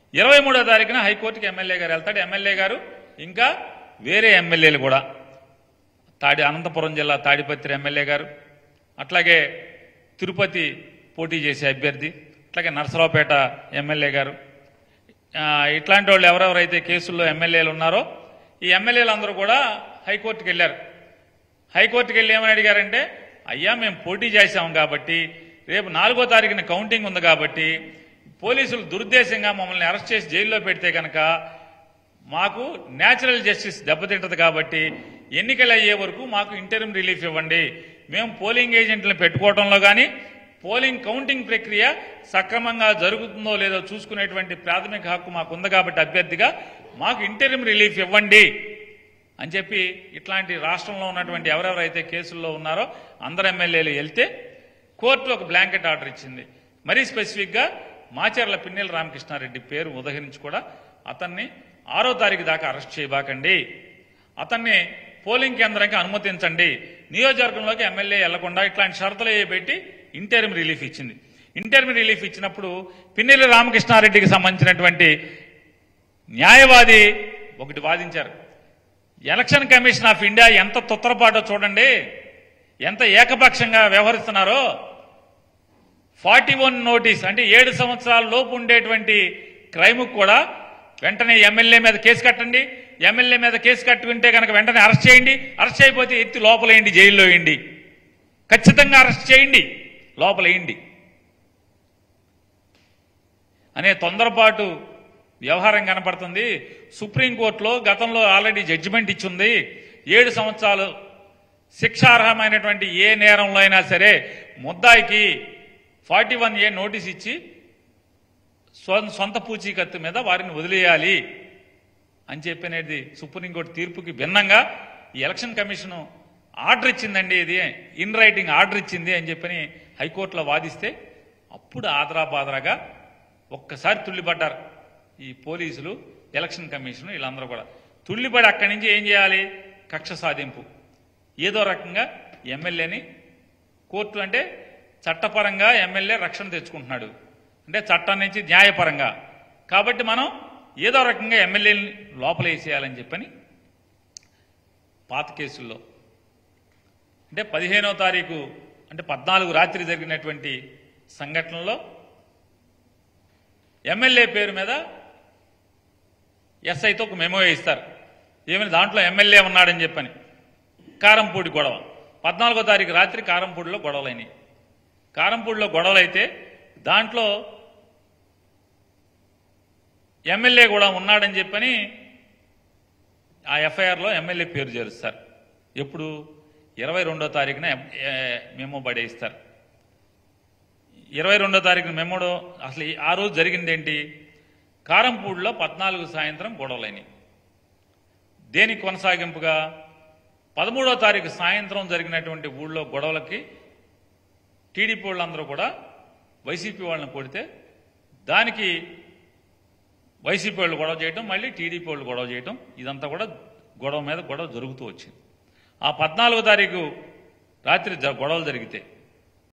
ఇరవై మూడో తారీఖున హైకోర్టుకి ఎమ్మెల్యే గారు వెళ్తాడు ఎమ్మెల్యే గారు ఇంకా వేరే ఎమ్మెల్యేలు కూడా తాడి అనంతపురం జిల్లా తాడిపత్రి ఎమ్మెల్యే గారు అట్లాగే తిరుపతి పోటీ చేసే అభ్యర్థి అట్లాగే నరసరావుపేట ఎమ్మెల్యే గారు ఆ, ఇట్లాంటి వాళ్ళు ఎవరెవరైతే కేసుల్లో ఎమ్మెల్యేలు ఉన్నారో ఈ ఎమ్మెల్యేలు అందరూ కూడా హైకోర్టుకి వెళ్ళారు హైకోర్టుకి వెళ్ళి ఏమని అడిగారంటే అయ్యా మేము పోటీ చేశాం కాబట్టి రేపు నాలుగో తారీఖున కౌంటింగ్ ఉంది కాబట్టి పోలీసులు దురుద్దేశంగా మమ్మల్ని అరెస్ట్ చేసి జైల్లో పెడితే కనుక మాకు న్యాచురల్ జస్టిస్ దెబ్బతింటది కాబట్టి ఎన్నికలు అయ్యే వరకు మాకు ఇంటర్మ్ రిలీఫ్ ఇవ్వండి మేము పోలింగ్ ఏజెంట్లను పెట్టుకోవడంలో కానీ పోలింగ్ కౌంటింగ్ ప్రక్రియ సక్రమంగా జరుగుతుందో లేదో చూసుకునేటువంటి ప్రాథమిక హక్కు మాకు ఉంది కాబట్టి అభ్యర్థిగా మాకు ఇంటర్మ్ రిలీఫ్ ఇవ్వండి అని చెప్పి ఇట్లాంటి రాష్ట్రంలో ఉన్నటువంటి ఎవరెవరైతే కేసుల్లో ఉన్నారో అందరు ఎమ్మెల్యేలు వెళ్తే కోర్టు ఒక బ్లాంకెట్ ఆర్డర్ ఇచ్చింది మరీ స్పెసిఫిక్గా మాచర్ల పిన్నెల రామకృష్ణారెడ్డి పేరు ఉదహరించి కూడా అతన్ని ఆరో తారీఖు దాకా అరెస్ట్ చేయబాకండి అతన్ని పోలింగ్ కేంద్రానికి అనుమతించండి నియోజకవర్గంలోకి ఎమ్మెల్యే వెళ్లకుండా ఇట్లాంటి షరతులు పెట్టి ఇంటర్మ్ రిలీఫ్ ఇచ్చింది ఇంటర్మ్ రిలీఫ్ ఇచ్చినప్పుడు పిన్నెల్లి రామకృష్ణారెడ్డికి సంబంధించినటువంటి న్యాయవాది ఒకటి వాదించారు ఎలక్షన్ కమిషన్ ఆఫ్ ఇండియా ఎంత తొత్తరపాటో చూడండి ఎంత ఏకపక్షంగా వ్యవహరిస్తున్నారో ఫార్టీ వన్ నోటీస్ అంటే ఏడు సంవత్సరాల లోపు ఉండేటువంటి క్రైమ్ కూడా వెంటనే ఎమ్మెల్యే మీద కేసు కట్టండి ఎమ్మెల్యే మీద కేసు కట్టుకుంటే కనుక వెంటనే అరెస్ట్ చేయండి అరెస్ట్ చేయకపోతే ఎత్తి లోపలేయండి జైల్లో వేయండి ఖచ్చితంగా అరెస్ట్ చేయండి లోపలేయండి అనే తొందరపాటు వ్యవహారం కనపడుతుంది సుప్రీంకోర్టులో గతంలో ఆల్రెడీ జడ్జిమెంట్ ఇచ్చింది ఏడు సంవత్సరాలు శిక్షార్హమైనటువంటి ఏ నేరంలో అయినా సరే ముద్దాయికి ఫార్టీ వన్ ఏ నోటీస్ ఇచ్చి స్వ- సొంత పూచీకత్తు మీద వారిని వదిలేయాలి అని చెప్పినది సుప్రీంకోర్టు తీర్పుకి భిన్నంగా ఈ ఎలక్షన్ కమిషన్ ఆర్డర్ ఇచ్చిందండి ఇది ఇన్ రైటింగ్ ఆర్డర్ ఇచ్చింది అని చెప్పని హైకోర్టులో వాదిస్తే అప్పుడు ఆదరాబాదరాగా ఒక్కసారి తుల్లిపడ్డారు ఈ పోలీసులు ఎలక్షన్ కమిషన్ వీళ్ళందరూ కూడా తుల్లిపడి అక్కడి నుంచి ఏం చేయాలి కక్ష సాధింపు ఏదో రకంగా ఎమ్మెల్యేని కోర్టు అంటే చట్టపరంగా ఎమ్మెల్యే రక్షణ తెచ్చుకుంటున్నాడు అంటే చట్టం నుంచి న్యాయపరంగా కాబట్టి మనం ఏదో రకంగా ఎమ్మెల్యేని లోపలేసేయాలని చెప్పని పాత కేసుల్లో అంటే పదిహేనవ తారీఖు అంటే పద్నాలుగు రాత్రి జరిగినటువంటి సంఘటనలో ఎమ్మెల్యే పేరు మీద ఎస్ఐతో ఒక మెమో ఇస్తారు ఏమని దాంట్లో ఎమ్మెల్యే ఉన్నాడని చెప్పని కారంపూడి గొడవ పద్నాలుగో తారీఖు రాత్రి కారంపూడిలో గొడవలైనవి కారంపూడిలో గొడవలైతే దాంట్లో ఎమ్మెల్యే కూడా ఉన్నాడని చెప్పని ఆ ఎఫ్ఐఆర్లో ఎమ్మెల్యే పేరు చేరుస్తారు ఎప్పుడు ఇరవై రెండో తారీఖున ఎం- ఏ- మెమో పడేయిస్తారు ఇరవై రెండో తారీఖున మెమోడో అసలు ఈ- ఆ రోజు జరిగింది ఏంటి కారంపూడిలో పద్నాలుగు సాయంత్రం గొడవలైనవి దేనికి కొనసాగింపుగా పదమూడో తారీఖు సాయంత్రం జరిగినటువంటి ఊళ్ళో గొడవలకి టీడీపీ వాళ్ళందరూ కూడా వైసీపీ వాళ్ళని కొడితే దానికి వైసీపీ వాళ్ళు గొడవ చేయటం మళ్ళీ టీడీపీ వాళ్ళు గొడవ చేయటం ఇదంతా కూడా గొడవ మీద గొడవ జరుగుతూ వచ్చింది ఆ పద్నాలుగో తారీఖు రాత్రి జ- గొడవలు జరిగితే